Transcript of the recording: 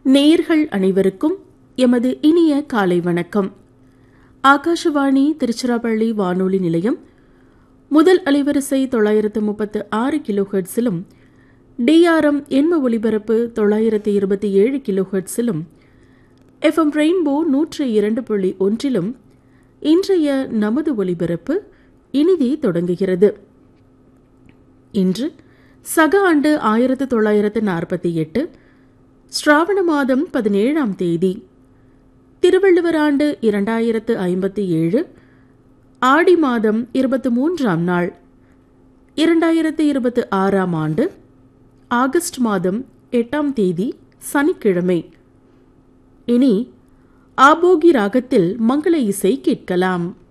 நேயர்கள் அனைவருக்கும் எமது இனிய காலை வணக்கம் ஆகாஷவாணி திருச்சிராப்பள்ளி வானொலி நிலையம் முதல் அலைவரிசை தொள்ளாயிரத்து முப்பத்து ஆறு கிலோஹெர்ட்ஸிலும் டிஆர்எம் எண்ம ஒலிபரப்பு தொள்ளாயிரத்து இருபத்தி ஏழு கிலோஹெர்ட்ஸிலும் எஃப்எம் ரெயின்போ நூற்று இரண்டு புள்ளி ஒன்றிலும் இன்றைய நமது ஒலிபரப்பு இனிதே தொடங்குகிறது இன்று சக ஆண்டு ஆயிரத்து தொள்ளாயிரத்து நாற்பத்தி எட்டு ஸ்ராவண மாதம் பதினேழாம் தேதி திருவள்ளுவர் ஆண்டு இரண்டாயிரத்து ஐம்பத்தி ஏழு ஆடி மாதம் இருபத்தி மூன்றாம் நாள் இரண்டாயிரத்து இருபத்தி ஆறாம் ஆண்டு ஆகஸ்ட் மாதம் எட்டாம் தேதி சனிக்கிழமை இனி ஆபோகி ராகத்தில் மங்கள இசை கேட்கலாம்